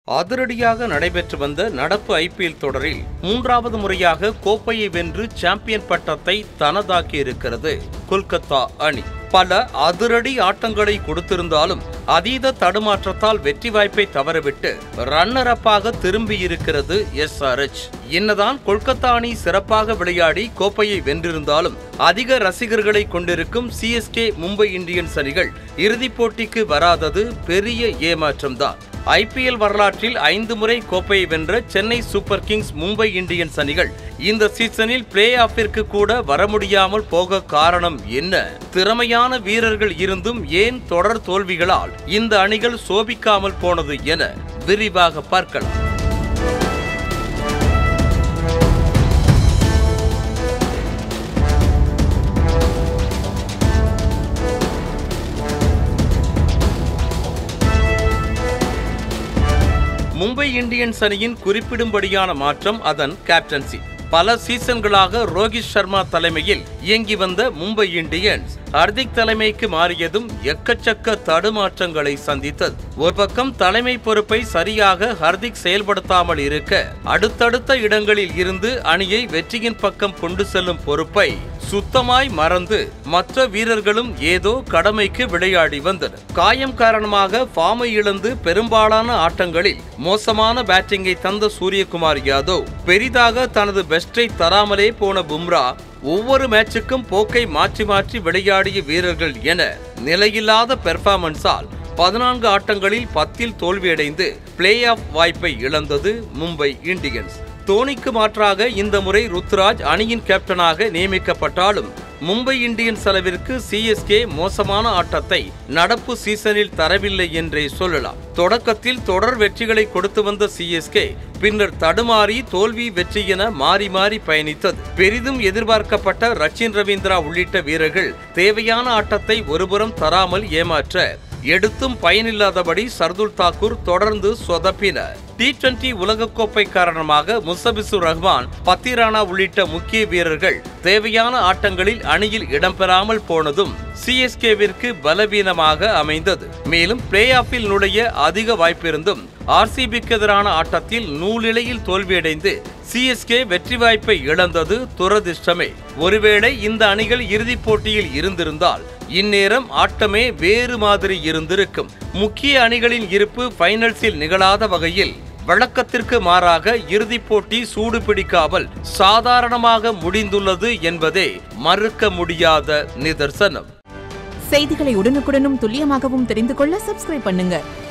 அதிரடியாக நடைபெற்று வந்த நடப்பு ஐபிஎல் தொடரில் மூன்றாவது முறையாக கோப்பையை வென்று சாம்பியன் பட்டத்தை தனதாக்கியிருக்கிறது கொல்கத்தா அணி பல அதிரடி ஆட்டங்களை கொடுத்திருந்தாலும் அதீத தடுமாற்றத்தால் வெற்றி வாய்ப்பை தவறவிட்டு ரன்னர் அப்பாக திரும்பியிருக்கிறது எஸ்ஆர்எச் என்னதான் கொல்கத்தா அணி சிறப்பாக விளையாடி கோப்பையை வென்றிருந்தாலும் அதிக ரசிகர்களை கொண்டிருக்கும் சிஎஸ்கே மும்பை இந்தியன்ஸ் அணிகள் இறுதிப் போட்டிக்கு வராதது பெரிய ஏமாற்றம்தான் ஐபிஎல் வரலாற்றில் ஐந்து முறை கோப்பையை வென்ற Chennai super kings Mumbai Indians அணிகள் இந்த சீசனில் பிளே ஆஃபிற்கு கூட வர முடியாமல் போக காரணம் என்ன திறமையான வீரர்கள் இருந்தும் ஏன் தொடர் தோல்விகளால் இந்த அணிகள் சோபிக்காமல் போனது என விரிவாக பார்க்கலாம் மும்பை இந்தியன்ஸ் அணியின் குறிப்பிடும்படியான மாற்றம் அதன் கேப்டன்சி பல சீசன்களாக ரோஹித் சர்மா தலைமையில் இயங்கி வந்த மும்பை இந்தியன்ஸ் ஹர்திக் தலைமைக்கு மாறியதும் எக்கச்சக்க தடுமாற்றங்களை சந்தித்தது ஒரு பக்கம் தலைமை பொறுப்பை சரியாக ஹர்திக் செயல்படுத்தாமல் இருக்க அடுத்தடுத்த இடங்களில் இருந்து அணியை வெற்றியின் பக்கம் கொண்டு செல்லும் பொறுப்பை சுத்தமாய் மறந்து மற்ற வீரர்களும் ஏதோ கடமைக்கு விளையாடி வந்தனர் காயம் காரணமாக ஃபார்மை இழந்து பெரும்பாலான ஆட்டங்களில் மோசமான பேட்டிங்கை தந்த சூரியகுமார் யாதவ் பெரிதாக தனது பெஸ்டை தராமலே போன பும்ரா ஒவ்வொரு மேட்சுக்கும் போக்கை மாற்றி மாற்றி விளையாடிய வீரர்கள் என நிலையில்லாத பெர்ஃபார்மன்ஸால் பதினான்கு ஆட்டங்களில் பத்தில் தோல்வியடைந்து பிளே ஆஃப் வாய்ப்பை இழந்தது மும்பை இந்தியன்ஸ் தோனிக்கு மாற்றாக இந்த முறை ருத்ராஜ் அணியின் கேப்டனாக நியமிக்கப்பட்டாலும் மும்பை இந்தியன்ஸ் அளவிற்கு சிஎஸ்கே மோசமான ஆட்டத்தை நடப்பு சீசனில் தரவில்லை என்றே சொல்லலாம் தொடக்கத்தில் தொடர் வெற்றிகளை கொடுத்து வந்த சிஎஸ்கே பின்னர் தடுமாறி தோல்வி வெற்றி என மாறி மாறி பயணித்தது பெரிதும் எதிர்பார்க்கப்பட்ட ரச்சின் ரவீந்திரா உள்ளிட்ட வீரர்கள் தேவையான ஆட்டத்தை ஒருபுறம் தராமல் ஏமாற்ற எடுத்தும் பயனில்லாதபடி சர்துல் தாக்கூர் தொடர்ந்து சொதப்பினர் டி டுவெண்டி உலகக்கோப்பை காரணமாக முசபிசுர் ரஹ்மான் பத்திரானா உள்ளிட்ட முக்கிய வீரர்கள் தேவையான ஆட்டங்களில் அணியில் இடம்பெறாமல் போனதும் சிஎஸ்கேவிற்கு பலவீனமாக அமைந்தது மேலும் பிளே ஆஃபில் நுழைய அதிக வாய்ப்பிருந்தும் ஆர்சிபிக்கு எதிரான ஆட்டத்தில் நூலிலையில் தோல்வியடைந்து சிஎஸ்கே வெற்றி வாய்ப்பை இழந்தது துரதிர்ஷ்டமே ஒருவேளை இந்த அணிகள் இறுதிப் போட்டியில் இருந்திருந்தால் இந்நேரம் ஆட்டமே வேறு மாதிரி இருந்திருக்கும் முக்கிய அணிகளின் இருப்பு ஃபைனல்ஸில் நிகழாத வகையில் வழக்கத்திற்கு மாறாக இறுதிப் போட்டி சூடு பிடிக்காமல் சாதாரணமாக முடிந்துள்ளது என்பதே மறுக்க முடியாத நிதர்சனம் செய்திகளை உடனுக்குடனும் துல்லியமாகவும் தெரிந்து கொள்ள சப்ஸ்கிரைப் பண்ணுங்க